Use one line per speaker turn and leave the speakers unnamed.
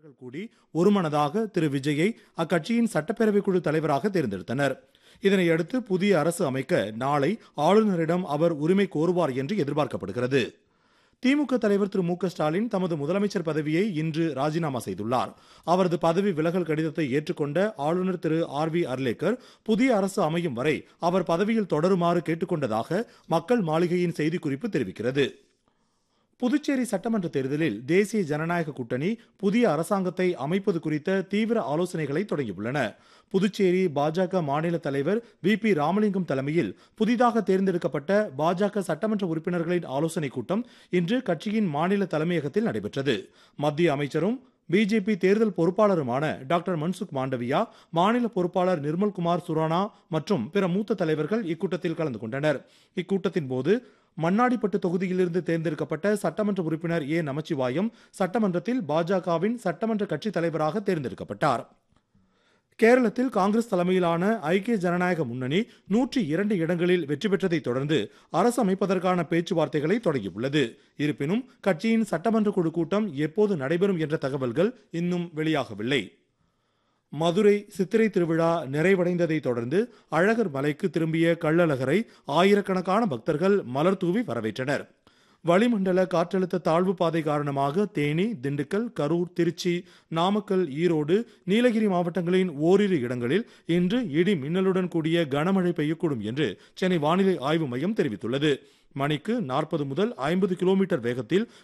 உறுப்பினர்கள் கூடி ஒருமனதாக திரு விஜயை அக்கட்சியின் சட்டப்பேரவை குழு தலைவராக தேர்ந்தெடுத்தனர் இதனையடுத்து புதிய அரசு அமைக்க நாளை ஆளுநரிடம் அவர் உரிமை கோருவார் என்று எதிர்பார்க்கப்படுகிறது திமுக தலைவர் திரு மு க ஸ்டாலின் தமது முதலமைச்சர் பதவியை இன்று ராஜினாமா செய்துள்ளார் அவரது பதவி விலகல் கடிதத்தை ஏற்றுக்கொண்ட ஆளுநர் திரு ஆர் வி அர்லேக்கர் புதிய அரசு அமையும் வரை அவர் பதவியில் தொடருமாறு கேட்டுக்கொண்டதாக மக்கள் மாளிகையின் செய்திக்குறிப்பு தெரிவிக்கிறது புதுச்சேரி சட்டமன்ற தேர்தலில் தேசிய ஜனநாயக கூட்டணி புதிய அரசாங்கத்தை அமைப்பது குறித்த தீவிர ஆலோசனைகளை தொடங்கியுள்ளன புதுச்சேரி பாஜக மாநில தலைவர் வி பி ராமலிங்கம் தலைமையில் புதிதாக தேர்ந்தெடுக்கப்பட்ட பாஜக சட்டமன்ற உறுப்பினர்களின் ஆலோசனைக் கூட்டம் இன்று கட்சியின் மாநில தலைமையகத்தில் நடைபெற்றது மத்திய அமைச்சரும் பிஜேபி தேர்தல் பொறுப்பாளருமான டாக்டர் மன்சுக் மாண்டவியா மாநில பொறுப்பாளர் நிர்மல்குமார் சுரானா மற்றும் பிற மூத்த தலைவர்கள் இக்கூட்டத்தில் கலந்து கொண்டனர் இக்கூட்டத்தின் போது மண்ணாடிப்பட்டு தொகுதியிலிருந்து தேர்ந்தெடுக்கப்பட்ட சட்டமன்ற உறுப்பினர் ஏ நமச்சிவாயம் சட்டமன்றத்தில் பாஜகவின் சட்டமன்ற கட்சித் தலைவராக தேர்ந்தெடுக்கப்பட்டார் கேரளத்தில் காங்கிரஸ் தலைமையிலான ஐக்கிய ஜனநாயக முன்னணி நூற்றி இரண்டு இடங்களில் வெற்றி பெற்றதைத் தொடர்ந்து அரசு அமைப்பதற்கான பேச்சுவார்த்தைகளை தொடங்கியுள்ளது இருப்பினும் கட்சியின் சட்டமன்ற குழு கூட்டம் எப்போது நடைபெறும் என்ற தகவல்கள் இன்னும் வெளியாகவில்லை மதுரை சித்திரை திருவிழா நிறைவடைந்ததை தொடர்ந்து அழகர் மலைக்கு திரும்பிய கள்ளழகரை ஆயிரக்கணக்கான பக்தர்கள் மலர் தூவி வரவேற்றனர் வளிமண்டல காற்றழுத்த தாழ்வு பாதை காரணமாக தேனி திண்டுக்கல் கரூர் திருச்சி நாமக்கல் ஈரோடு நீலகிரி மாவட்டங்களின் ஓரிரு இடங்களில் இன்று இடி மின்னலுடன் கூடிய கனமழை பெய்யக்கூடும் என்று சென்னை வானிலை ஆய்வு மையம் தெரிவித்துள்ளது மணிக்கு நாற்பது முதல் ஐம்பது கிலோமீட்டர் வேகத்தில்